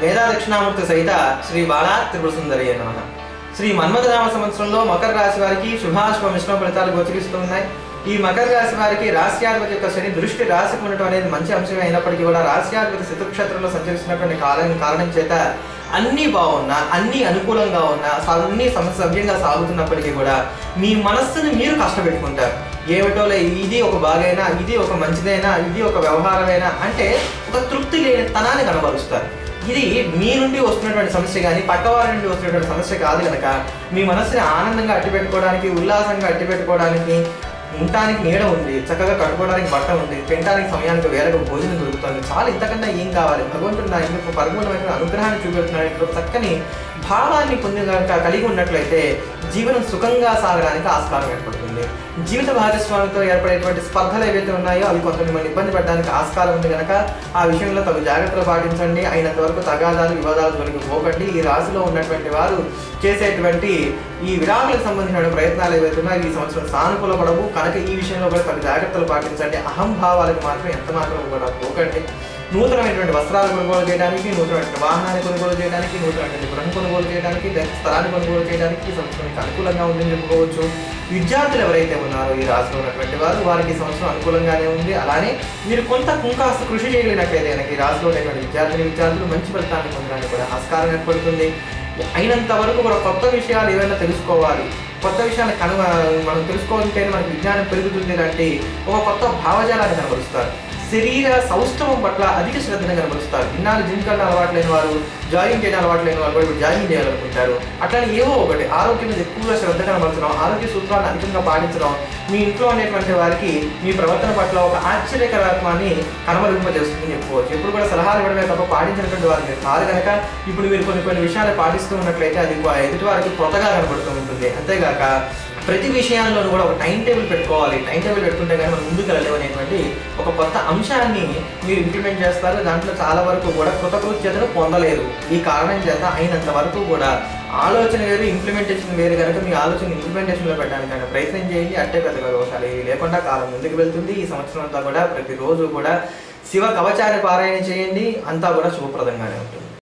మేధా దక్షిణామూర్తి సహిత శ్రీ బాలా త్రిపుర సుందరి నమ శ్రీ మన్మథరామ సంవత్సరంలో మకర రాశి వారికి శుభాశుభ మిశ్రమ ఫలితాలు గోచరిస్తూ ఉన్నాయి ఈ మకర రాశి వారికి రాశ్యాధిపతి యొక్క శని దృష్టి రాశికి ఉండటం అనేది మంచి అంశమే అయినప్పటికీ కూడా రాశ్యాధిపతి శత్రుక్షేత్రంలో సంచరిస్తున్నటువంటి కారణం కారణం చేత అన్నీ బాగున్నా అన్నీ అనుకూలంగా ఉన్నా స- అన్నీ సమ- సవ్యంగా సాగుతున్నప్పటికీ కూడా మీ మనస్సుని మీరు కష్టపెట్టుకుంటారు ఏమిటోలే ఇది ఒక బాగైనా ఇది ఒక మంచిదైనా ఇది ఒక వ్యవహారమైనా అంటే ఒక తృప్తి లేని తనాన్ని కనబరుస్తారు ఇది మీ నుండి వస్తున్నటువంటి సమస్య కానీ పక్కవారి నుండి వస్తున్నటువంటి సమస్య కాదు కనుక మీ మనసుని ఆనందంగా అట్టి పెట్టుకోవడానికి ఉల్లాసంగా అట్టి పెట్టుకోవడానికి ఉండటానికి నీడ ఉంది చక్కగా కట్టుకోవడానికి బట్ట ఉంది తినడానికి సమయానికి వేలకు భోజనం దొరుకుతుంది చాలా ఇంతకన్నా ఏం కావాలి భగవంతుడు నా ఇందుకు పరిపూర్ణమైన అనుగ్రహాన్ని చూపెడుతున్నాడు ఇందులో చక్కని భావాన్ని పొంది కనుక కలిగి ఉన్నట్లయితే జీవనం సుఖంగా సాగడానికి ఆస్కారం ఏర్పడుతుంది జీవిత భాగస్వామితో ఏర్పడేటువంటి స్పర్ధలు ఏవైతే ఉన్నాయో అవి కొంత మిమ్మల్ని ఇబ్బంది పడడానికి ఆస్కారం ఉంది కనుక ఆ విషయంలో తగు జాగ్రత్తలు పాటించండి అయినంత వరకు తగాదాలు వివాదాలు జోలికి పోకండి ఈ రాశిలో ఉన్నటువంటి వారు చేసేటువంటి ఈ విరాకులకు సంబంధించిన ప్రయత్నాలు ఏవైతే ఉన్నాయో ఈ సంవత్సరం సానుకూల పడవు కనుక ఈ విషయంలో కూడా తగు జాగ్రత్తలు పాటించండి అహంభావాలకు మాత్రం ఎంత మాత్రం కూడా పోకండి నూతనమైనటువంటి వస్త్రాలు కొనుగోలు చేయడానికి నూతనమైన వాహనాన్ని కొనుగోలు చేయడానికి నూతనమైన గృహం కొనుగోలు చేయడానికి లేదా స్థలాన్ని కొనుగోలు చేయడానికి ఈ సంవత్సరం మీకు అనుకూలంగా ఉందని చెప్పుకోవచ్చు విద్యార్థులు ఎవరైతే ఉన్నారో ఈ రాశిలో ఉన్నటువంటి వారు వారికి ఈ సంవత్సరం అనుకూలంగానే ఉంది అలానే మీరు కొంత కుంకాస్త కృషి చేయలేనట్లయితే కనుక ఈ రాశిలో ఉన్నటువంటి విద్యార్థిని విద్యార్థులు మంచి ఫలితాన్ని పొందడానికి కూడా ఆస్కారం ఏర్పడుతుంది అయినంత వరకు కూడా కొత్త విషయాలు ఏవైనా తెలుసుకోవాలి కొత్త విషయాన్ని కను మనం తెలుసుకోవాలంటే మనకి విజ్ఞానం పెరుగుతుంది అంటే ఒక కొత్త భావజాలాన్ని కనబరుస్తారు శరీర సౌష్ఠవం పట్ల అధిక శ్రద్ధను కనబరుస్తారు ఇన్నాళ్ళు జిమ్ కన్నా అలవాటు లేని వారు జాగింగ్ చేయడం అలవాటు లేని వారు కూడా ఇప్పుడు జాగింగ్ చేయాలనుకుంటారు అట్లానే ఏవో ఒకటి ఆరోగ్యం మీద ఎక్కువగా శ్రద్ధ కనబరచడం ఆరోగ్య సూత్రాలను అధికంగా పాటించడం మీ ఇంట్లో ఉండేటువంటి వారికి మీ ప్రవర్తన పట్ల ఒక ఆశ్చర్యకరత్వాన్ని కనబరింపజేస్తుందని చెప్పుకోవచ్చు ఎప్పుడు కూడా సలహాలు ఇవ్వడమే తప్ప పాటించినటువంటి వారు మీరు కాదు కనుక ఇప్పుడు మీరు కొన్ని కొన్ని విషయాలు పాటిస్తూ ఉన్నట్లయితే అది ఎదుటి వారికి కొత్తగా కనబడుతూ ఉంటుంది అంతేగాక ప్రతి విషయాల్లోనూ కూడా ఒక టైం టేబుల్ పెట్టుకోవాలి టైం టేబుల్ పెట్టుకుంటే కానీ మనం ముందుకు వెళ్ళలేము అనేటువంటి ఒక కొత్త అంశాన్ని మీరు ఇంప్లిమెంట్ చేస్తారు దాంట్లో చాలా వరకు కూడా కృతకృత్యతను పొందలేరు ఈ కారణం చేత అయినంత వరకు కూడా ఆలోచన వేరు ఇంప్లిమెంటేషన్ వేరు కనుక మీ ఆలోచన ఇంప్లిమెంటేషన్లో పెట్టడానికి అయినా ప్రయత్నం చేయండి అట్టే పెద్దగా దోషాలు ఏవి లేకుండా కాలం ముందుకు వెళ్తుంది ఈ సంవత్సరం అంతా కూడా ప్రతిరోజు కూడా శివ కవచాన్ని పారాయణ చేయండి అంతా కూడా శుభప్రదంగానే ఉంటుంది